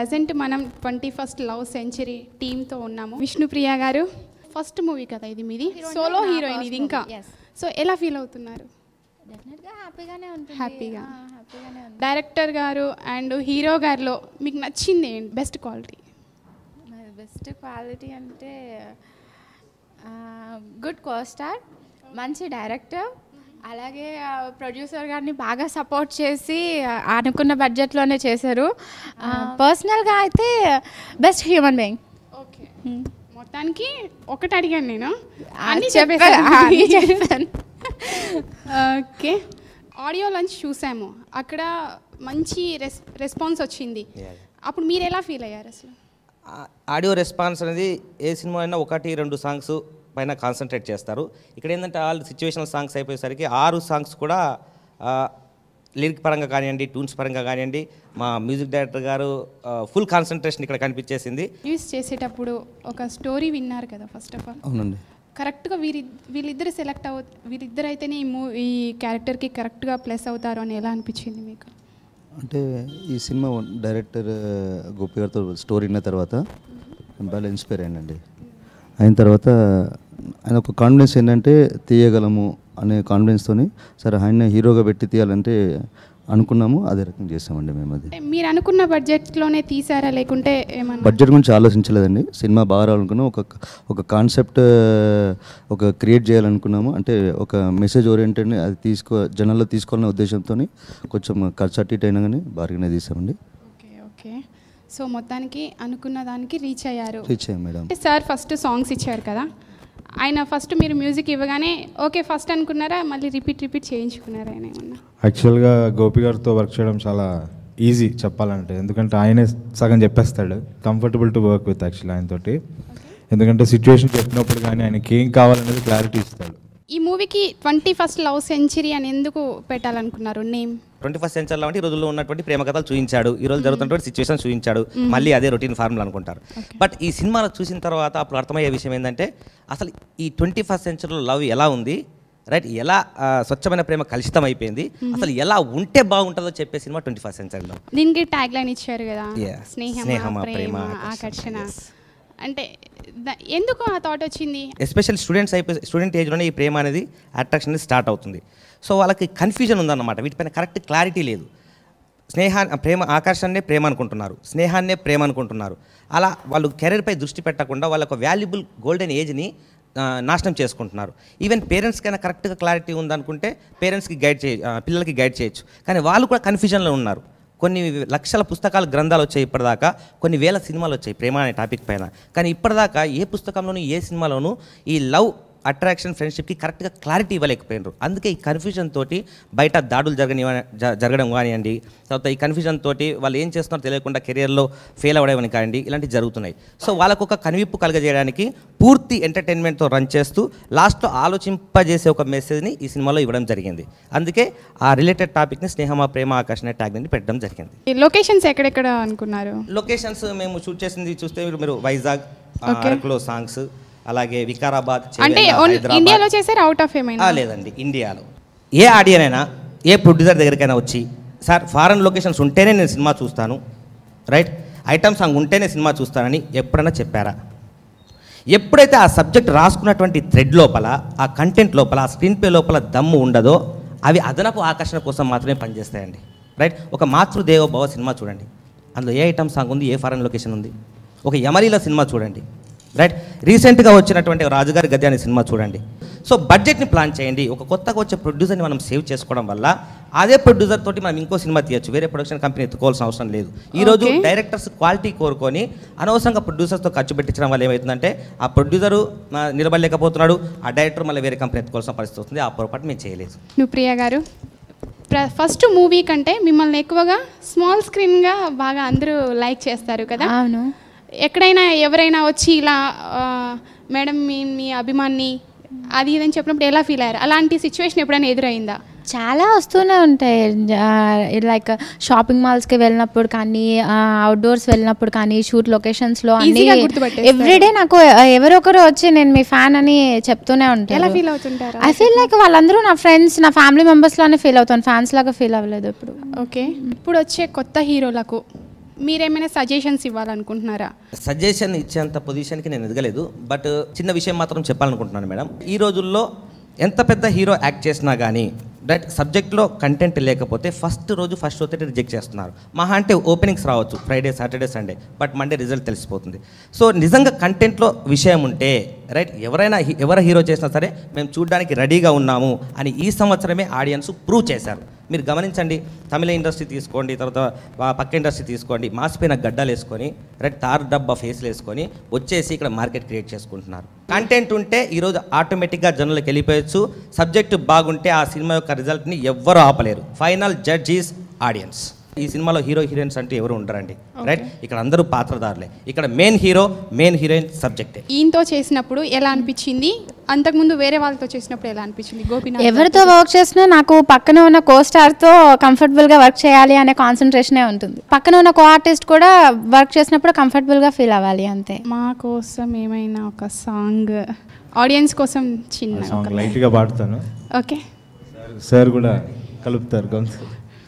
Present మనం twenty first love century టీంతో ఉన్నాము విష్ణుప్రియ గారు ఫస్ట్ మూవీ కదా ఇది మీది సోలో హీరోయిన్ ఇది ఇంకా సో ఎలా ఫీల్ అవుతున్నారు డెఫినెట్గా హ్యాపీగానే ఉంటుంది హ్యాపీగా. ఆ, హ్యాపీగానే ఉంది డైరెక్టర్ గారు అండ్ హీరో గారిలో మీకు నచ్చింది ఏంటి బెస్ట్ క్వాలిటీ మరి బెస్ట్ క్వాలిటీ అంటే గుడ్ కోస్టార్ మంచి డైరెక్టర్ అలాగే ప్రొడ్యూసర్ గారిని బాగా సపోర్ట్ చేసి ఆ, అనుకున్న బడ్జెట్లోనే చేశారు పర్సనల్గా అయితే బెస్ట్ హ్యూమన్ బీయింగ్ ఓకే మొత్తానికి ఒకటి అడిగాను నేను అన్ని చెప్పాను చెప్పాను ఓకే ఆడియో లంచ్ చూసాము అక్కడ మంచి రెస్ రెస్పాన్స్ వచ్చింది Yeah. అప్పుడు మీరు ఎలా ఫీల్ అయ్యారు అసలు ఆ- ఆడియో రెస్పాన్స్ అనేది ఏ సినిమా అయినా ఒకటి రెండు సాంగ్స్ పైన కాన్సన్ట్రేట్ చేస్తారు ఇక్కడ ఏంటంటే ఆల్ సిచ్యువేషనల్ సాంగ్స్ అయిపోయేసరికి ఆరు సాంగ్స్ కూడా లిరిక్ పరంగా కానివ్వండి ట్యూన్స్ పరంగా కానివ్వండి మా మ్యూజిక్ డైరెక్టర్ గారు ఫుల్ కాన్సన్ట్రేషన్ ఇక్కడ కనిపించేసింది న్యూస్ చేసేటప్పుడు ఒక స్టోరీ విన్నారు కదా ఫస్ట్ ఆఫ్ ఆల్ అవునండి కరెక్ట్గా వీరి వీళ్ళిద్దరు సెలెక్ట్ అవు వీళ్ళిద్దరు అయితేనే ఈ మూ ఈ క్యారెక్టర్కి కరెక్ట్గా ప్లస్ అవుతారు అని ఎలా అనిపించింది మీకు అంటే ఈ సినిమా డైరెక్టర్ గోపి గారితో స్టోరీ విన్న తర్వాత నేను బాగా ఇన్స్పైర్ అయ్యానండి అయిన తర్వాత ఆయన ఒక కాన్ఫిడెన్స్ ఏంటంటే తీయగలము అనే కాన్ఫిడెన్స్తోని సరే ఆయన హీరోగా పెట్టి తీయాలంటే అనుకున్నాము అదే రకంగా చేసామండి మేము అది అంటే మీరు అనుకున్న బడ్జెట్లోనే తీసారా లేకుంటే ఏమన్నా బడ్జెట్ గురించి ఆలోచించలేదండి సినిమా బాగా రావాలనుకున్నాం ఒక ఒక కాన్సెప్ట్ ఒక క్రియేట్ చేయాలనుకున్నాము అంటే ఒక మెసేజ్ ఓరియంటెడ్ అది తీసుకో జనాల్లో తీసుకోవాలనే ఉద్దేశంతో కొంచెం ఖర్చు అటు ఇటు అయినా కానీ బాగానే తీసామండి ఓకే ఓకే సో మొత్తానికి అనుకున్న దానికి రీచ్ అయ్యారు రీచ్ అయ్యాం మేడం అంటే సార్ ఫస్ట్ సాంగ్స్ ఇచ్చారు కదా ఆయన ఫస్ట్ మీరు మ్యూజిక్ ఇవ్వగానే ఓకే ఫస్ట్ అనుకున్నారా మళ్ళీ రిపీట్ రిపీట్ చేయించుకున్నారా ఆయన ఏమన్నా యాక్చువల్గా గోపి గారితో వర్క్ చేయడం చాలా ఈజీ చెప్పాలంటే ఎందుకంటే ఆయనే సగం చెప్పేస్తాడు comfortable to work with actually ఆయనతోటి ఎందుకంటే సిచ్యువేషన్ చెప్పినప్పుడు కానీ ఆయనకి ఏం కావాలనేది క్లారిటీ ఇస్తాడు ఈ మూవీకి ట్వంటీ ఫస్ట్ లవ్ సెంచరీ అని ఎందుకు పెట్టాలనుకున్నారు నేమ్ ట్వంటీ ఫస్ట్ సెంచరీలో అంటే ఈ రోజుల్లో ఉన్నటువంటి ప్రేమ కథలు చూపించాడు ఈ రోజు జరుగుతున్నటువంటి సిచ్యువేషన్ చూపించాడు మళ్ళీ అదే రొటీన్ ఫార్ములా అనుకుంటారు బట్ ఈ సినిమాలో చూసిన తర్వాత అప్పుడు అర్థమయ్యే విషయం ఏంటంటే అసలు ఈ ట్వంటీ ఫస్ట్ సెంచరీలో లవ్ ఎలా ఉంది రైట్ ఎలా ఆ, స్వచ్ఛమైన ప్రేమ కలుషితం అయిపోయింది అసలు ఎలా ఉంటే బాగుంటుందో చెప్పే సినిమా ట్వంటీ ఫస్ట్ సెంచరీలో దీనికి ట్యాగ్ లైన్ ఇచ్చారు కదా Yes. స్నేహమా స్నేహమా, ప్రేమ ప్రేమ, ఆకర్షణ yes. అంటే ద- ఎందుకు ఆ థాట్ వచ్చింది ఎస్పెషల్ స్టూడెంట్స్ అయిపోయి స్టూడెంట్ ఏజ్లోనే ఈ ప్రేమ అనేది అట్రాక్షన్ అనేది స్టార్ట్ అవుతుంది సో వాళ్ళకి కన్ఫ్యూజన్ ఉందన్నమాట వీటిపైన కరెక్ట్ క్లారిటీ లేదు స్నేహా ప్రేమ ఆకర్షణనే ప్రేమ అనుకుంటున్నారు స్నేహాన్నే ప్రేమ అనుకుంటున్నారు అలా వాళ్ళు కెరీర్పై దృష్టి పెట్టకుండా వాళ్ళ ఒక వాల్యుబుల్ గోల్డెన్ ఏజ్ని ఆ, నాశనం చేసుకుంటున్నారు ఈవెన్ పేరెంట్స్కైనా కరెక్ట్గా క్లారిటీ ఉందనుకుంటే పేరెంట్స్కి గైడ్ చేయ ఆ, పిల్లలకి గైడ్ చేయొచ్చు కానీ వాళ్ళు కూడా కన్ఫ్యూజన్లో ఉన్నారు కొన్ని లక్షల పుస్తకాలు గ్రంథాలు వచ్చాయి ఇప్పటిదాకా కొన్ని వేల సినిమాలు వచ్చాయి ప్రేమ అనే టాపిక్ పైన కానీ ఇప్పటిదాకా ఏ పుస్తకంలోనూ ఏ సినిమాలోనూ ఈ లవ్ అట్రాక్షన్ ఫ్రెండ్షిప్కి కరెక్ట్గా క్లారిటీ ఇవ్వలేకపోయినారు అందుకే ఈ కన్ఫ్యూజన్ తోటి బయట దాడులు జరగని జరగడం కానివ్వండి తర్వాత ఈ కన్ఫ్యూజన్ తోటి వాళ్ళు ఏం చేస్తున్నారో తెలియకుండా కెరియర్లో ఫెయిల్ అవ్వడం కానివ్వండి ఇలాంటివి జరుగుతున్నాయి సో వాళ్ళకు ఒక కనువిప్పు కలగజేయడానికి పూర్తి ఎంటర్టైన్మెంట్తో రన్ చేస్తూ లాస్ట్లో ఆలోచింపజేసే ఒక మెసేజ్ని ఈ సినిమాలో ఇవ్వడం జరిగింది అందుకే ఆ రిలేటెడ్ టాపిక్ని స్నేహమా ప్రేమ ఆకర్షణ ట్యాగ్ నుండి పెట్టడం జరిగింది ఈ లొకేషన్స్ ఎక్కడెక్కడ అనుకున్నారు లొకేషన్స్ మేము షూట్ చేసింది చూస్తే మీరు- మీరు వైజాగ్ ఆ, Okay. అరకులో సాంగ్స్ అలాగే వికారాబాద్ అంటే చేవెళ్ళ, ఓన్- హైదరాబాద్. ఇండియాలో చేశారు అవుట్ ఆఫ్ ఏమైనా ఆ, లేదండి ఇండియాలో ఏ ఆడియన్ అయినా ఏ ప్రొడ్యూసర్ దగ్గరికైనా వచ్చి సార్ ఫారెన్ లొకేషన్స్ ఉంటేనే నేను సినిమా చూస్తాను రైట్ ఐటమ్ సాంగ్ ఉంటేనే సినిమా చూస్తానని ఎప్పుడైనా చెప్పారా ఎప్పుడైతే ఆ సబ్జెక్ట్ రాసుకున్నటువంటి థ్రెడ్ లోపల ఆ కంటెంట్ లోపల ఆ స్క్రీన్ ప్లే లోపల దమ్ము ఉండదో అవి అదనపు ఆకర్షణ కోసం మాత్రమే పనిచేస్తాయండి రైట్ ఒక మాతృదేవో భవ సినిమా చూడండి అందులో ఏ ఐటమ్ సాంగ్ ఉంది ఏ ఫారెన్ లొకేషన్ ఉంది ఒక యమలీల సినిమా చూడండి రైట్ రీసెంట్గా వచ్చినటువంటి రాజుగారి గద్దె అనే సినిమా చూడండి సో బడ్జెట్ని ప్లాన్ చేయండి ఒక కొత్తగా వచ్చే ప్రొడ్యూసర్ని మనం సేవ్ చేసుకోవడం వల్ల అదే ప్రొడ్యూసర్ తోటి మనం ఇంకో సినిమా తీయచ్చు వేరే ప్రొడక్షన్ కంపెనీ ఎత్తుకోవాల్సిన అవసరం లేదు ఈ రోజు Okay. డైరెక్టర్స్ క్వాలిటీ కోరుకొని అనవసరంగా ప్రొడ్యూసర్స్తో ఖర్చు పెట్టించడం వల్ల ఏమవుతుందంటే ఆ ప్రొడ్యూసరు ఆ, నిలబడలేకపోతున్నాడు ఆ డైరెక్టర్ మళ్ళీ వేరే కంపెనీ ఎత్తుకోవాల్సిన పరిస్థితి వస్తుంది ఆ పొరపాటు మేము చేయలేదు నువ్వు ప్రియ గారు ప్ర- ఫస్ట్ మూవీ కంటే మిమ్మల్ని ఎక్కువగా స్మాల్ స్క్రీన్గా బాగా అందరూ లైక్ చేస్తారు కదా అవును ఎక్కడైనా ఎవరైనా వచ్చి ఇలా ఆ, మేడం మీ మీ అభిమాన్ని అది ఇదని చెప్పినప్పుడు ఎలా ఫీల్ అయ్యారు అలాంటి సిచ్యువేషన్ ఎప్పుడైనా ఎదురైందా చాలా వస్తూనే ఉంటాయి లైక్ షాపింగ్ మాల్స్కి వెళ్ళినప్పుడు కానీ అవుట్డోర్స్ వెళ్ళినప్పుడు కానీ షూట్ లొకేషన్స్లో అన్ని Easy గా గుర్తుపట్టేస్తారు. ఎవ్రీడే నాకు ఎవరొకరు వచ్చి నేను మీ ఫ్యాన్ అని చెప్తూనే ఎలా ఉంటాను ఫీల్ అవుతుంటారు ఐ ఫీల్ లైక్ వాళ్ళందరూ నా ఫ్రెండ్స్ నా ఫ్యామిలీ మెంబర్స్లోనే ఫీల్ అవుతాను ఫ్యాన్స్ లాగా ఫీల్ అవ్వలేదు ఇప్పుడు ఓకే ఇప్పుడు వచ్చే కొత్త హీరోలకు మీరేమైనా సజెషన్స్ ఇవ్వాలనుకుంటున్నారా సజెషన్ ఇచ్చేంత పొజిషన్కి నేను ఎదగలేదు బట్ చిన్న విషయం మాత్రం చెప్పాలనుకుంటున్నాను మేడం ఈ రోజుల్లో ఎంత పెద్ద హీరో యాక్ట్ చేసినా కానీ దట్ సబ్జెక్ట్లో కంటెంట్ లేకపోతే ఫస్ట్ రోజు ఫస్ట్ షో తోటి రిజెక్ట్ చేస్తున్నారు మహా అంటే ఓపెనింగ్స్ రావచ్చు Friday Saturday Sunday but Monday result తెలిసిపోతుంది సో నిజంగా కంటెంట్లో విషయం ఉంటే రైట్ ఎవరైనా హీ- ఎవరు హీరో చేసినా సరే మేము చూడడానికి రెడీగా ఉన్నాము అని ఈ సంవత్సరమే ఆడియన్స్ ప్రూవ్ చేశారు మీరు గమనించండి తమిళ ఇండస్ట్రీ తీసుకోండి తర్వాత వా- పక్క ఇండస్ట్రీ తీసుకోండి మాసిపోయిన గడ్డలు వేసుకొని రైట్ తారు డబ్బా ఫేస్లు వేసుకొని వచ్చేసి ఇక్కడ మార్కెట్ క్రియేట్ చేసుకుంటున్నారు కంటెంట్ ఉంటే ఈరోజు ఆటోమేటిక్గా జనులకు వెళ్ళిపోయచ్చు సబ్జెక్ట్ బాగుంటే ఆ సినిమా యొక్క రిజల్ట్ని ఎవ్వరూ ఆపలేరు ఫైనల్ జడ్జ్ ఈస్ ఆడియన్స్ ఈ సినిమాలో హీరో హీరోయిన్స్ అంటే ఎవరు ఉండరండి రైట్ ఇక్కడ అందరూ పాత్రదారులే ఇక్కడ మెయిన్ హీరో మెయిన్ హీరోయిన్ సబ్జెక్టే ఈయనతో చేసినప్పుడు ఎలా అనిపించింది అంతకుముందు వేరే వాళ్ళతో చేసినప్పుడు ఎలా అనిపించింది గోపీనాథ్ ఎవరితో వర్క్ చేసినా నాకు పక్కన ఉన్న కో స్టార్తో కంఫర్టబుల్గా వర్క్ చేయాలి అనే కాన్సన్ట్రేషనే ఉంటుంది పక్కన ఉన్న కో ఆర్టిస్ట్ కూడా వర్క్ చేసినప్పుడు కంఫర్టబుల్గా ఫీల్ అవ్వాలి అంతే మా కోసం ఏమైనా ఒక సాంగ్ ఆడియన్స్ కోసం ఆ చిన్న సాంగ్ లైట్గా పాడతాను ఓకే సార్ కూడా కలుపుతారు గొంతు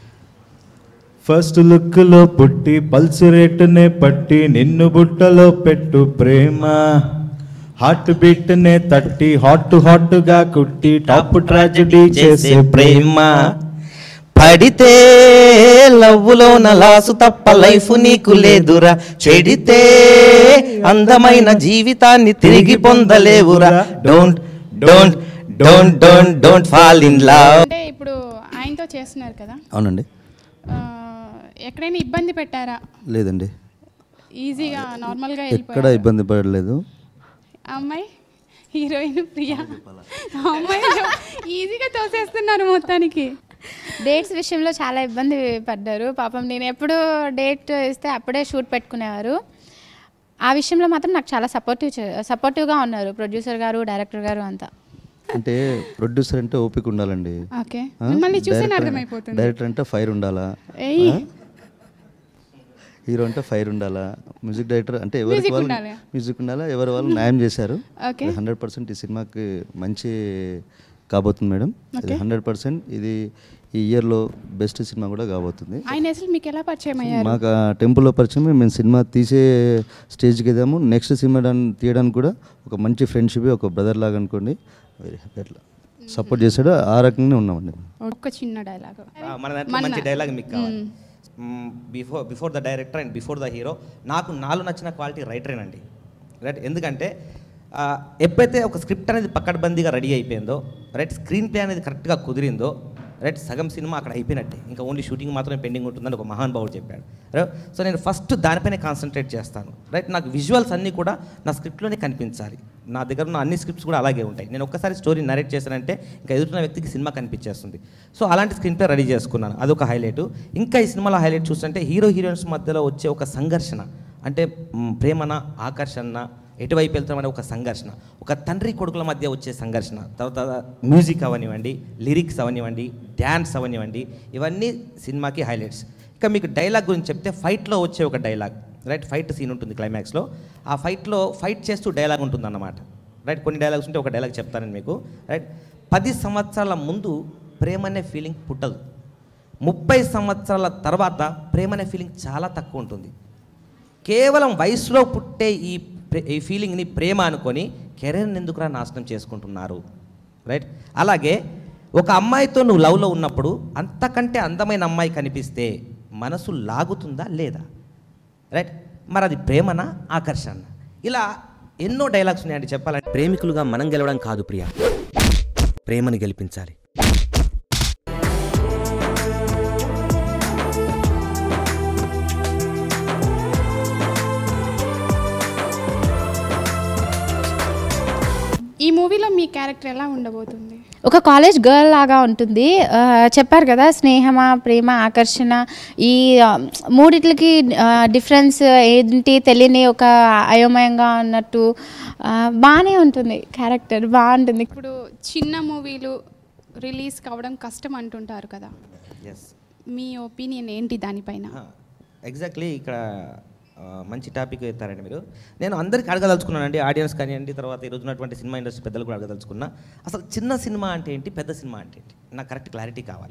ఫస్ట్ లుక్లో పుట్టి పల్స్ రేటునే పట్టి నిన్ను బుట్టలో పెట్టు ప్రేమ హార్ట్ బీట్నే తట్టి హాట్ హాట్గా కుట్టి టాప్ ట్రాజడీ చేసే ప్రేమ పడితే లవ్వులో నలాసు తప్ప లైఫ్ నీకు లేదురా చెడితే అందమైన జీవితాన్ని తిరిగి పొందలేవురా don't don't don't don't don't fall in love అంటే ఇప్పుడు ఆయనతో చేస్తున్నారు కదా అవునండి ఆ, ఎక్కడైనా ఇబ్బంది పెట్టారా లేదండి ఈజీగా నార్మల్గా ఎక్కడ వెళ్ళిపోయారు ఇబ్బంది పడలేదు అమ్మాయి హీరోయిన్ ప్రియా అమ్మాయి ఈజీగా తోసేస్తున్నారు మొత్తానికి డేట్స్ విషయంలో చాలా ఇబ్బంది పడ్డారు పాపం నేను ఎప్పుడు డేట్ ఇస్తే అప్పుడే షూట్ పెట్టుకునేవారు ఆ విషయంలో మాత్రం నాకు చాలా సపోర్టివ్ సపోర్టివ్గా ఉన్నారు ప్రొడ్యూసర్ గారు డైరెక్టర్ గారు అంతా అంటే ప్రొడ్యూసర్ అంటే ఓపిక ఉండాలండి ఓకే ఆ? మిమ్మల్ని చూసి డైరెక్టర్- అర్థమైపోతుంది డైరెక్టర్ అంటే ఫైర్ ఉండాలా ఏయ్ హీరో అంటే ఫైర్ ఉండాలా మ్యూజిక్ డైరెక్టర్ అంటే ఎవరికి Music వాళ్ళు ఉండాలి. మ్యూజిక్ ఉండాలా ఎవరి వాళ్ళు న్యాయం చేశారు Okay. హండ్రెడ్ పర్సెంట్ ఈ సినిమాకి మంచి కాబోతుంది మేడం ఇది Okay. హండ్రెడ్ పర్సెంట్ ఇది ఈ ఇయర్లో బెస్ట్ సినిమా కూడా కాబోతుంది ఆయన అసలు మీకు ఎలా పరిచయం అయ్యారు మాకు ఆ టెంపుల్లో పరిచయం మేము సినిమా తీసే స్టేజ్కి ఎదాము నెక్స్ట్ సినిమా దాన్ని తీయడానికి కూడా ఒక మంచి ఫ్రెండ్షిప్ ఒక బ్రదర్ లాగా అనుకోండి వెరీ హ్యాపీ అట్లా సపోర్ట్ చేశాడు ఆ రకంగానే ఉన్నామండి ఒక్క చిన్న డైలాగ్ మన దాంట్లో మంచి డైలాగ్ మీకు కావాలి before before the director and before the hero నాకు నాలుగు నచ్చిన క్వాలిటీ రైటరేనండి రైట్ ఎందుకంటే ఆ, ఎప్పుడైతే ఒక స్క్రిప్ట్ అనేది పక్కడబందీగా రెడీ అయిపోయిందో రైట్ స్క్రీన్ ప్లే అనేది కరెక్ట్గా కుదిరిందో రైట్ సగం సినిమా అక్కడ అయిపోయినట్టే ఇంకా ఓన్లీ షూటింగ్ మాత్రమే పెండింగ్ ఉంటుందని ఒక మహానుభావుడు చెప్పాడు రైట్ సో నేను ఫస్ట్ దానిపైనే కాన్సన్ట్రేట్ చేస్తాను రైట్ నాకు విజువల్స్ అన్నీ కూడా నా స్క్రిప్ట్లోనే కనిపించాలి నా దగ్గర ఉన్న అన్ని స్క్రిప్ట్స్ కూడా అలాగే ఉంటాయి నేను ఒక్కసారి స్టోరీ నరేట్ చేశానంటే ఇంకా ఎదుటిన వ్యక్తికి సినిమా కనిపించేస్తుంది సో అలాంటి స్క్రీన్ ప్లే రెడీ చేసుకున్నాను అదొక హైలైట్ ఇంకా ఈ సినిమాలో హైలైట్ చూస్తుంటే హీరో హీరోయిన్స్ మధ్యలో వచ్చే ఒక సంఘర్షణ అంటే మ్, ప్రేమన ఆకర్షణ ఎటువైపు వెళ్తామనే ఒక సంఘర్షణ ఒక తండ్రి కొడుకుల మధ్య వచ్చే సంఘర్షణ తర్వాత మ్యూజిక్ అవనివ్వండి లిరిక్స్ అవనివ్వండి డ్యాన్స్ అవనివ్వండి ఇవన్నీ సినిమాకి హైలైట్స్ ఇక మీకు డైలాగ్ గురించి చెప్తే ఫైట్లో వచ్చే ఒక డైలాగ్ రైట్ ఫైట్ సీన్ ఉంటుంది క్లైమాక్స్లో ఆ ఫైట్లో ఫైట్ చేస్తూ డైలాగ్ ఉంటుంది అన్నమాట రైట్ కొన్ని డైలాగ్స్ ఉంటే ఒక డైలాగ్ చెప్తాను మీకు రైట్ పది సంవత్సరాల ముందు ప్రేమ అనే ఫీలింగ్ పుట్టదు ముప్పై సంవత్సరాల తర్వాత ప్రేమ అనే ఫీలింగ్ చాలా తక్కువ ఉంటుంది కేవలం వయసులో పుట్టే ఈ ప్రే- ఈ ఫీలింగ్ని ప్రేమ అనుకొని కెరీర్ని ఎందుకురా నాశనం చేసుకుంటున్నారు రైట్ అలాగే ఒక అమ్మాయితో నువ్వు లవ్లో ఉన్నప్పుడు అంతకంటే అందమైన అమ్మాయి కనిపిస్తే మనసు లాగుతుందా లేదా రైట్ మరి అది ప్రేమనా ఆకర్షణ ఇలా ఎన్నో డైలాగ్స్ ఉన్నాయండి చెప్పాలంటే ప్రేమికులుగా మనం గెలవడం కాదు ప్రియా ప్రేమని గెలిపించాలి ఈ మూవీలో మీ క్యారెక్టర్ ఎలా ఉండబోతుంది ఒక కాలేజ్ గర్ల్ లాగా ఉంటుంది ఆ, చెప్పారు కదా స్నేహమా ప్రేమ ఆకర్షణ ఈ ఆ, మూడిట్లకి డిఫరెన్స్ ఏంటి తెలియని ఒక అయోమయంగా ఉన్నట్టు ఆ, బాగానే ఉంటుంది క్యారెక్టర్ బాగుంటుంది ఇప్పుడు చిన్న మూవీలు రిలీజ్ కావడం కష్టం అంటుంటారు కదా ఎస్ మీ ఒపీనియన్ ఏంటి దానిపైన ఎగ్జాక్ట్లీ ఇక్కడ ఆ, మంచి టాపిక్ ఎత్తారండి మీరు నేను అందరికీ అడగదలుచుకున్నానండి ఆడియన్స్ కానివ్వండి తర్వాత ఈరోజు ఉన్నటువంటి సినిమా ఇండస్ట్రీ పెద్దలు కూడా అడగదలుచుకున్నా అసలు చిన్న సినిమా అంటే ఏంటి పెద్ద సినిమా అంటే ఏంటి నాకు కరెక్ట్ క్లారిటీ కావాలి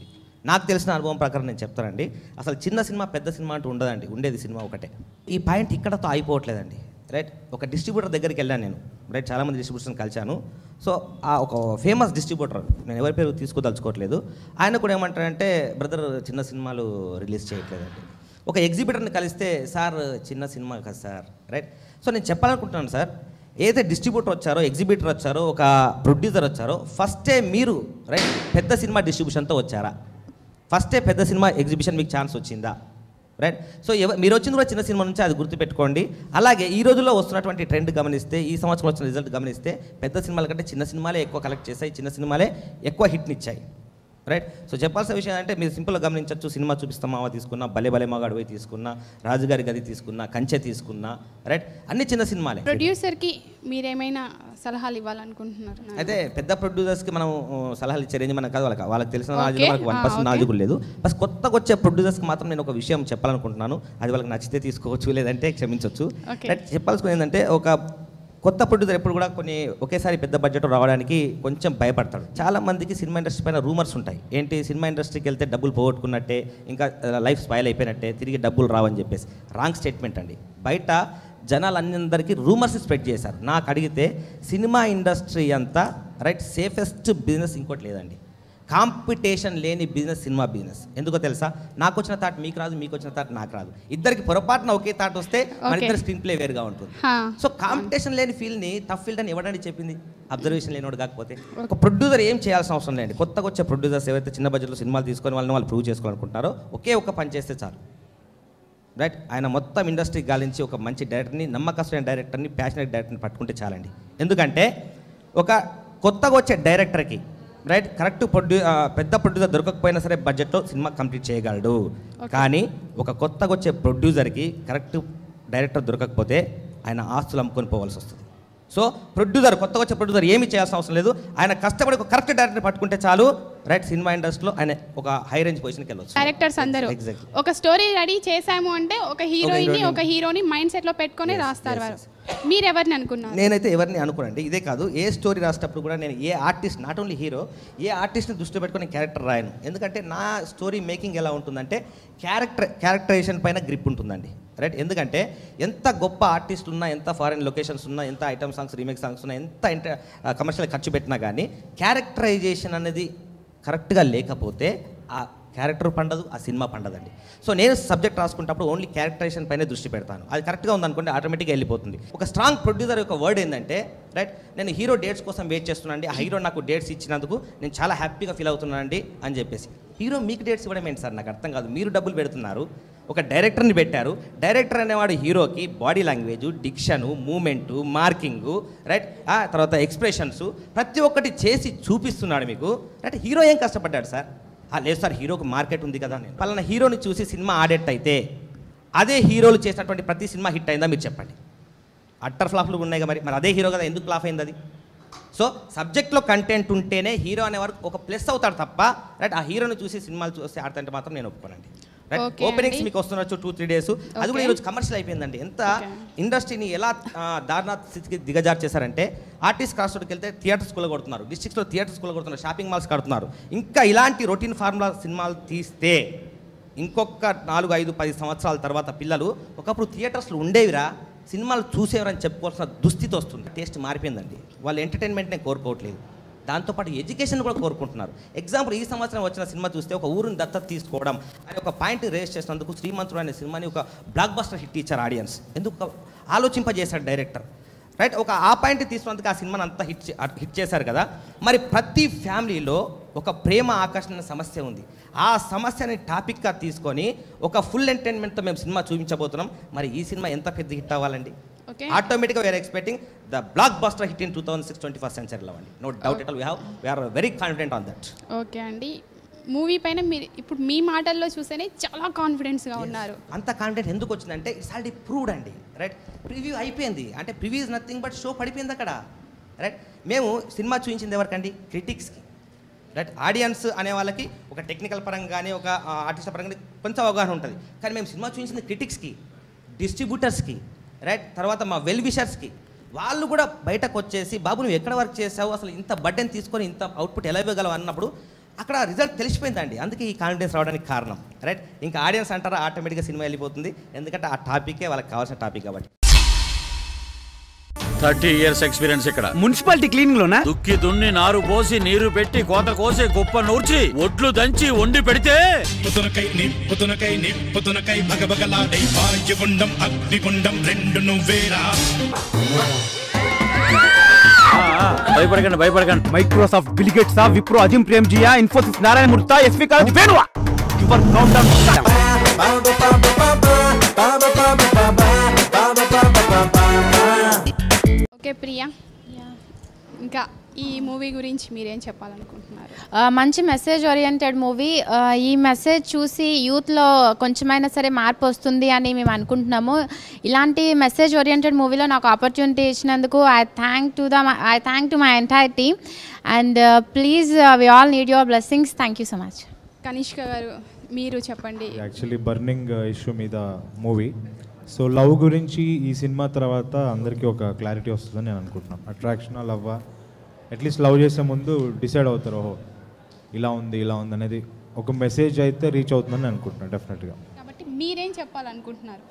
నాకు తెలిసిన అనుభవం ప్రకారం నేను చెప్తానండి అసలు చిన్న సినిమా పెద్ద సినిమా అంటూ ఉండదండి ఉండేది సినిమా ఒకటే ఈ పాయింట్ ఇక్కడతో అయిపోవట్లేదండి రైట్ ఒక డిస్ట్రిబ్యూటర్ దగ్గరికి వెళ్ళాను నేను రైట్ చాలామంది డిస్ట్రిబ్యూటర్ని కలిశాను సో ఆ ఒక ఫేమస్ డిస్ట్రిబ్యూటర్ నేను ఎవరి పేరు తీసుకోదలుచుకోవట్లేదు ఆయన కూడా ఏమంటారంటే బ్రదర్ చిన్న సినిమాలు రిలీజ్ చేయట్లేదండి ఒక ఎగ్జిబిటర్ని కలిస్తే సార్ చిన్న సినిమా కదా సార్ రైట్ సో నేను చెప్పాలనుకుంటున్నాను సార్ ఏదైతే డిస్ట్రిబ్యూటర్ వచ్చారో ఎగ్జిబిటర్ వచ్చారో ఒక ప్రొడ్యూసర్ వచ్చారో ఫస్టే మీరు రైట్ పెద్ద సినిమా డిస్ట్రిబ్యూషన్తో వచ్చారా ఫస్టే పెద్ద సినిమా ఎగ్జిబిషన్ మీకు ఛాన్స్ వచ్చిందా రైట్ సో ఎవ మీరు వచ్చింది కూడా చిన్న సినిమా నుంచి అది గుర్తుపెట్టుకోండి అలాగే ఈ రోజుల్లో వస్తున్నటువంటి ట్రెండ్ గమనిస్తే ఈ సంవత్సరం వచ్చిన రిజల్ట్ గమనిస్తే పెద్ద సినిమాల కంటే చిన్న సినిమాలే ఎక్కువ కలెక్ట్ చేశాయి చిన్న సినిమాలే ఎక్కువ హిట్నిచ్చాయి రైట్ సో చెప్పాల్సిన విషయం అంటే మీరు సింపుల్గా గమనించవచ్చు సినిమా చూపిస్తాం మావ తీసుకున్నా భలే భలే మగాడు పోయి తీసుకున్నా రాజుగారి గది తీసుకున్నా కంచె తీసుకున్నా రైట్ అన్ని చిన్న సినిమాలే ప్రొడ్యూసర్కి మీరేమైనా సలహాలు ఇవ్వాలనుకుంటున్నారు అయితే పెద్ద ప్రొడ్యూసర్స్కి మనం ఆ, సలహాలు ఇచ్చే రేంజ్ మనకు కాదు వాళ్ళకి వాళ్ళకి తెలిసిన Okay. నాలెడ్జ్ మనకు one uh, percent okay. Knowledge కూడా లేదు బస్ కొత్తగా వచ్చే ప్రొడ్యూసర్స్కి మాత్రం నేను ఒక విషయం చెప్పాలనుకుంటున్నాను అది వాళ్ళకి నచ్చితే తీసుకోవచ్చు లేదంటే క్షమించవచ్చు Okay. రైట్ చెప్పాల్సుకుని ఏంటంటే ఒక కొత్త ప్రొడ్యూసర్ ఎప్పుడు కూడా కొన్ని ఒకేసారి పెద్ద బడ్జెట్ రావడానికి కొంచెం భయపడతాడు చాలా మందికి సినిమా ఇండస్ట్రీ పైన రూమర్స్ ఉంటాయి ఏంటి సినిమా ఇండస్ట్రీకి వెళ్తే డబ్బులు పోగొట్టుకున్నట్టే ఇంకా లైఫ్ స్పాయిల్ అయిపోయినట్టే తిరిగి డబ్బులు రావని చెప్పేసి రాంగ్ స్టేట్మెంట్ అండి బయట జనాలందరికీ రూమర్స్ స్ప్రెడ్ చేశారు నాకు అడిగితే సినిమా ఇండస్ట్రీ అంతా రైట్ సేఫెస్ట్ బిజినెస్ ఇంకోటి లేదండి కాంపిటీషన్ లేని బిజినెస్ సినిమా బిజినెస్ ఎందుకో తెలుసా నాకు వచ్చిన థాట్ మీకు రాదు మీకు వచ్చిన థాట్ నాకు రాదు ఇద్దరికి పొరపాటున ఒకే థాట్ వస్తే మన Okay. ఇద్దరు స్క్రీన్ ప్లే వేరుగా ఉంటుంది హా. సో కాంపిటీషన్ లేని ఫీల్డ్ని టఫ్ ఫీల్డ్ అని ఎవడండి చెప్పింది అబ్జర్వేషన్ లేనివాడు కాకపోతే ఒక ప్రొడ్యూసర్ ఏం చేయాల్సిన అవసరం లేదండి కొత్తగా వచ్చే ప్రొడ్యూసర్స్ ఎవరైతే చిన్న బడ్జెట్లో సినిమాలు తీసుకొని వాళ్ళని వాళ్ళు ప్రూవ్ చేసుకోవాలనుకుంటారో ఒకే ఒక్క పని చేస్తే చాలు రైట్ ఆయన మొత్తం ఇండస్ట్రీ గాలించి ఒక మంచి డైరెక్టర్ని నమ్మకస్తున్న డైరెక్టర్ని ప్యాషనెట్ డైరెక్టర్ని పట్టుకుంటే చాలండి ఎందుకంటే ఒక కొత్తగా వచ్చే డైరెక్టర్కి రైట్ కరెక్ట్ ప్రొడ్యూ ఆ, పెద్ద ప్రొడ్యూసర్ దొరకకపోయినా సరే బడ్జెట్లో సినిమా కంప్లీట్ చేయగలడు కానీ ఒక కొత్తగా వచ్చే ప్రొడ్యూసర్కి కరెక్ట్ డైరెక్టర్ దొరకకపోతే ఆయన ఆస్తులు అమ్ముకొని పోవాల్సి వస్తుంది సో ప్రొడ్యూసర్ కొత్తగా వచ్చే ప్రొడ్యూసర్ ఏమీ చేయాల్సిన అవసరం లేదు ఆయన కష్టపడి ఒక కరెక్ట్ డైరెక్టర్ పట్టుకుంటే చాలు రైట్ సినిమా ఇండస్ట్రీలో ఆయన ఒక హై రేంజ్ పొజిషన్కి వెళ్ళొచ్చు డైరెక్టర్స్ అందరూ Exactly. ఒక స్టోరీ రెడీ చేశాము అంటే ఒక హీరోయిన్ heroine. ఒక హీరోని మైండ్ సెట్ లో పెట్టుకొని Yes, రాస్తారు yes, వారు మీరు ఎవరిని అనుకున్నారు నేనైతే ఎవరిని అనుకోనండి ఇదే కాదు ఏ స్టోరీ రాసేటప్పుడు కూడా నేను a artist not only hero a ఆర్టిస్ట్ని దృష్టిలో పెట్టుకొని క్యారెక్టర్ రాయను ఎందుకంటే నా స్టోరీ మేకింగ్ ఎలా ఉంటుందంటే క్యారెక్టర్ క్యారెక్టరైజేషన్ పైన గ్రిప్ ఉంటుందండి రైట్ ఎందుకంటే ఎంత గొప్ప ఆర్టిస్టులు ఉన్నా ఎంత ఫారెన్ లొకేషన్స్ ఉన్నా ఎంత ఐటమ్ సాంగ్స్ రీమేక్ సాంగ్స్ ఉన్నా ఎంత ఇంట కమర్షియల్ ఖర్చు పెట్టినా కానీ క్యారెక్టరైజేషన్ అనేది కరెక్ట్గా లేకపోతే ఆ క్యారెక్టర్ పండదు ఆ సినిమా పండదండి సో నేను సబ్జెక్ట్ రాసుకుంటప్పుడు ఓన్లీ క్యారెక్టరైజేషన్ పైనే దృష్టి పెడతాను అది కరెక్ట్గా ఉందనుకోండి ఆటోమేటిక్గా వెళ్ళిపోతుంది ఒక స్ట్రాంగ్ ప్రొడ్యూసర్ యొక్క వర్డ్ ఏంటంటే రైట్ నేను హీరో డేట్స్ కోసం వెయిట్ చేస్తున్నానండి ఆ హీరో నాకు డేట్స్ ఇచ్చినందుకు నేను చాలా హ్యాపీగా ఫీల్ అవుతున్నానండి అని చెప్పేసి హీరో మీకు డేట్స్ ఇవ్వడం ఏంటి సార్ నాకు అర్థం కాదు మీరు డబ్బులు పెడుతున్నారు ఒక డైరెక్టర్ని పెట్టారు డైరెక్టర్ అనేవాడు హీరోకి body language diction movement marking right ఆ తర్వాత ఎక్స్ప్రెషన్స్ ప్రతి ఒక్కటి చేసి చూపిస్తున్నాడు మీకు రైట్ హీరో ఏం కష్టపడ్డాడు సార్ ఆ, లేదు సార్ హీరోకి మార్కెట్ ఉంది కదా నేను పలానా హీరోని చూసి సినిమా ఆడేట్ అయితే అదే హీరోలు చేసినటువంటి ప్రతి సినిమా హిట్ అయిందా మీరు చెప్పండి అట్టర్ ఫ్లాప్లు ఉన్నాయి కదా మరి మరి అదే హీరో కదా ఎందుకు ఫ్లాప్ అయింది అది సో సబ్జెక్ట్లో కంటెంట్ ఉంటేనే హీరో అనేవారు ఒక ప్లస్ అవుతాడు తప్ప రైట్ ఆ హీరోని చూసి సినిమాలు చూసి ఆడుతుంటే మాత్రం నేను ఒప్పుకోనండి రైట్ Okay ఓపెనింగ్స్ అండి. మీకు వస్తున్నచ్చు టూ త్రీ డేస్ అది కూడా Okay. ఈరోజు కమర్షియల్ అయిపోయిందండి ఎంత Okay. ఇండస్ట్రీని ఎలా ఆ, దారుణ స్థితికి దిగజారు చేశారంటే ఆర్టిస్ట్ క్రాస్ రోడ్కి వెళ్తే థియేటర్ స్కూల్ కొడుతున్నారు డిస్ట్రిక్ట్స్లో థియేటర్ స్కూల్ కొడుతున్నారు షాపింగ్ మాల్స్ కడుతున్నారు ఇంకా ఇలాంటి రొటీన్ ఫార్ములా సినిమాలు తీస్తే ఇంకొక నాలుగు ఐదు పది సంవత్సరాల తర్వాత పిల్లలు ఒకప్పుడు థియేటర్స్లో ఉండేవిరా సినిమాలు చూసేవారని చెప్పుకోవాల్సిన దుస్థితి వస్తుంది టేస్ట్ మారిపోయిందండి వాళ్ళు ఎంటర్టైన్మెంట్నే కోరుకోవట్లేదు దాంతోపాటు ఎడ్యుకేషన్ కూడా కోరుకుంటున్నారు ఎగ్జాంపుల్ ఈ సంవత్సరం వచ్చిన సినిమా చూస్తే ఒక ఊరిని దత్తత తీసుకోవడం అనే ఒక పాయింట్ రేస్ చేసినందుకు శ్రీమంతుడు అనే సినిమాని ఒక బ్లాక్ బస్టర్ హిట్ ఇచ్చారు ఆడియన్స్ ఎందుకు ఆలోచింపజేశాడు డైరెక్టర్ రైట్ ఒక ఆ పాయింట్ తీసుకున్నందుకు ఆ సినిమాని అంతా హిట్ చే- హిట్ చేశారు కదా మరి ప్రతి ఫ్యామిలీలో ఒక ప్రేమ ఆకర్షణ అనే సమస్య ఉంది ఆ సమస్యని టాపిక్గా తీసుకొని ఒక ఫుల్ ఎంటర్టైన్మెంట్తో మేము సినిమా చూపించబోతున్నాం మరి ఈ సినిమా ఎంత పెద్ద హిట్ అవ్వాలండి ఓకే ఆటోమేటిక్గా we're expecting the blockbuster hit in two thousand six twenty first సెంచరీలో అండి no doubt it all we have we're very confident on that okay అండి మూవీ పైన మీరు ఇప్పుడు మీ మాటల్లో చూస్తేనే చాలా కాన్ఫిడెన్స్గా ఉన్నారు అంత కాంటెంట్ ఎందుకు వచ్చిందంటే ఇట్స్ ఆల్రెడీ ప్రూవ్డ్ అండి రైట్ ప్రివ్యూ అయిపోయింది అంటే preview is nothing but show పడిపోయింది అక్కడ రైట్ మేము సినిమా చూపించింది ఎవరికండి క్రిటిక్స్కి రైట్ ఆడియన్స్ అనే వాళ్ళకి ఒక టెక్నికల్ పరంగా కానీ ఒక ఆర్టిస్ట్ పరంగా కానీ కొంచెం అవగాహన ఉంటుంది కానీ మేము సినిమా చూపించింది క్రిటిక్స్కి డిస్ట్రిబ్యూటర్స్కి రైట్ తర్వాత మా వెల్ విషర్స్కి వాళ్ళు కూడా బయటకు వచ్చేసి బాబు నువ్వు ఎక్కడ వర్క్ చేసావు అసలు ఇంత బడ్డెన్ తీసుకొని ఇంత అవుట్పుట్ ఎలా ఇవ్వగలవు అన్నప్పుడు అక్కడ రిజల్ట్ తెలిసిపోయిందండి అందుకే ఈ కాన్ఫిడెన్స్ రావడానికి కారణం రైట్ ఇంకా ఆడియన్స్ అంటారా ఆటోమేటిక్గా సినిమా వెళ్ళిపోతుంది ఎందుకంటే ఆ టాపికే వాళ్ళకి కావాల్సిన టాపిక్ కాబట్టి థర్టీ ఇయర్స్ ఎక్స్పీరియన్స్ ఇక్కడ మున్సిపాలిటీ క్లీనింగ్ లోనా దుక్కి దున్ని నారు పోసి నీరు పెట్టి కోత కోసి కుప్ప నూర్చి ఒడ్లు దంచి వండి పెడితే నిప్పుతునకై నిప్పుతునకై నిప్పుతునకై భగభగలాడై వాయుగుండం అగ్నిగుండం రెండు నువ్వేరా భయపడకండి భయపడకండి Microsoft Bill Gates Wipro Azim Premji Infosys Narayana Murthy SV college వేణువా యువర్ కౌంట్ ఓకే ప్రియా ఇంకా ఈ మూవీ గురించి మీరేం చెప్పాలనుకుంటున్నారు ఆ, మంచి మెసేజ్ ఓరియంటెడ్ మూవీ ఈ మెసేజ్ చూసి యూత్లో కొంచెమైనా సరే మార్పు వస్తుంది అని మేము అనుకుంటున్నాము ఇలాంటి మెసేజ్ ఓరియంటెడ్ మూవీలో నాకు ఆపర్చునిటీ ఇచ్చినందుకు I thank to the I thank to my entire team and please we all need your blessings thank you so much Kanishka గారు మీరు చెప్పండి యాక్చువల్లీ బర్నింగ్ ఇష్యూ మీద మూవీ సో లవ్ గురించి ఈ సినిమా తర్వాత అందరికీ ఒక క్లారిటీ వస్తుందని నేను అనుకుంటున్నాను అట్రాక్షన్ లవ్వా అట్లీస్ట్ లవ్ చేసే ముందు డిసైడ్ అవుతారు ఓహో ఇలా ఉంది ఇలా ఉంది అనేది ఒక మెసేజ్ అయితే రీచ్ అవుతుందని నేను అనుకుంటున్నాను డెఫినెట్గా కాబట్టి మీరేం చెప్పాలనుకుంటున్నారు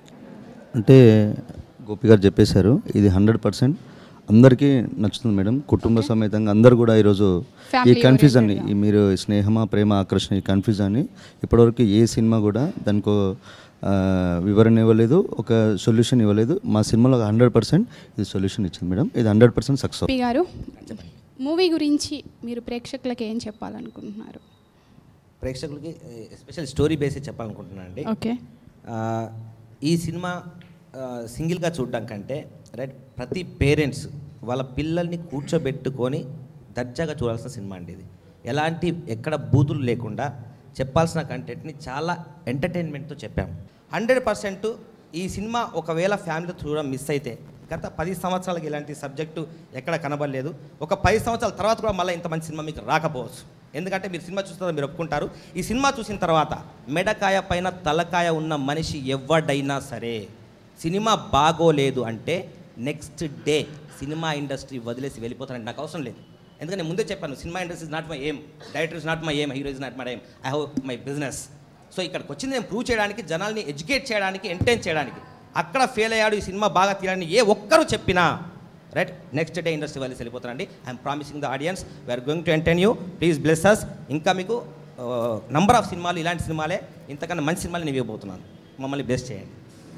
అంటే గోపి గారు చెప్పేశారు ఇది హండ్రెడ్ పర్సెంట్ అందరికీ నచ్చుతుంది మేడం కుటుంబ సమేతంగా అందరు కూడా ఈరోజు ఈ Family కన్ఫ్యూజన్ ఈ మీరు స్నేహమా ప్రేమ ఆకర్షణ ఈ కన్ఫ్యూజన్ని ఇప్పటివరకు ఏ సినిమా కూడా దానికి ఆ, వివరణ ఇవ్వలేదు ఒక సొల్యూషన్ ఇవ్వలేదు మా సినిమాలో హండ్రెడ్ పర్సెంట్ ఇది సొల్యూషన్ ఇచ్చింది మేడం ఇది హండ్రెడ్ పర్సెంట్ సక్సెస్ పి గారు మూవీ గురించి మీరు ప్రేక్షకులకు ఏం చెప్పాలనుకుంటున్నారు ప్రేక్షకులకి ఎస్పెషల్ స్టోరీ బేస్ చెప్పాలనుకుంటున్నాను అండి ఓకే ఆ, ఈ సినిమా ఆ, సింగిల్గా చూడడం కంటే రైట్ ప్రతి పేరెంట్స్ వాళ్ళ పిల్లల్ని కూర్చోబెట్టుకొని దర్జాగా చూడాల్సిన సినిమా అండి ఇది ఎలాంటి ఎక్కడ బూతులు లేకుండా చెప్పాల్సిన కంటెంట్ని చాలా ఎంటర్టైన్మెంట్తో చెప్పాం హండ్రెడ్ పర్సెంట్ ఈ సినిమా ఒకవేళ ఫ్యామిలీతో చూడడం మిస్ అయితే గత పది సంవత్సరాలకి ఇలాంటి సబ్జెక్టు ఎక్కడ కనబడలేదు ఒక పది సంవత్సరాల తర్వాత కూడా మళ్ళీ ఇంత మంచి సినిమా మీకు రాకపోవచ్చు ఎందుకంటే మీరు సినిమా చూసిన మీరు ఒప్పుకుంటారు ఈ సినిమా చూసిన తర్వాత మెడకాయ పైన తలకాయ ఉన్న మనిషి ఎవడైనా సరే సినిమా బాగోలేదు అంటే నెక్స్ట్ డే సినిమా ఇండస్ట్రీ వదిలేసి వెళ్ళిపోతానంటే నాకు అవసరం లేదు ఎందుకంటే నేను ముందే చెప్పాను cinema industry is not my aim director is not my aim hero is not my aim I have my business so ఇక్కడికి వచ్చింది నేను ప్రూవ్ చేయడానికి జనాల్ని ఎడ్యుకేట్ చేయడానికి ఎంటైన్ చేయడానికి అక్కడ ఫెయిల్ అయ్యాడు ఈ సినిమా బాగా తీయాలని ఏ ఒక్కరు చెప్పినా రైట్ నెక్స్ట్ డే ఇండస్ట్రీ వాళ్ళు వెళ్ళిపోతారండి I'm promising the audience we're going to entertain you please bless us ఇంకా మీకు నంబర్ ఆఫ్ సినిమాలు ఇలాంటి సినిమాలే ఇంతకన్నా మంచి సినిమాలు నేను ఇవ్వబోతున్నాను మమ్మల్ని బ్లెస్ చేయండి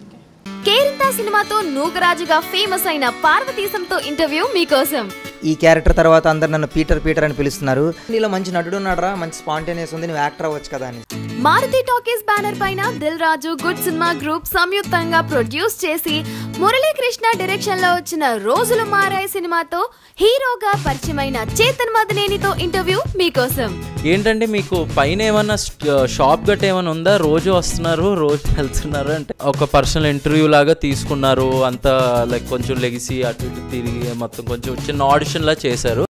కేరింత సినిమాతో నూకరాజుగా ఫేమస్ అయిన పార్వతీశంతో ఇంటర్వ్యూ మీకోసం ఈ క్యారెక్టర్ తర్వాత అందరు నన్ను పీటర్ పీటర్ అని పిలుస్తున్నారు నీలో మంచి నటుడు ఉన్నాడరా మంచి స్పాంటేనియస్ ఉంది నువ్వు యాక్టర్ అవ్వచ్చు కదా అని మారుతి టాకీస్ బ్యానర్ పైన Dil Raju good cinema group సంయుక్తంగా ప్రొడ్యూస్ చేసి మురళీకృష్ణ డైరెక్షన్ లో వచ్చిన రోజులు మారాయి సినిమాతో హీరోగా పరిచయమైన చేతన్ మదనేనితో ఇంటర్వ్యూ మీకోసం ఏంటంటే మీకు పైన ఏమన్నా షాప్ గట్ ఏమైనా ఉందా రోజు వస్తున్నారు రోజు వెళ్తున్నారు అంటే ఒక పర్సనల్ ఇంటర్వ్యూ లాగా తీసుకున్నారు అంతా లైక్ కొంచెం లెగిసి అటు ఇటు తిరిగి మొత్తం కొంచెం చిన్న ఆడిషన్ లా చేశారు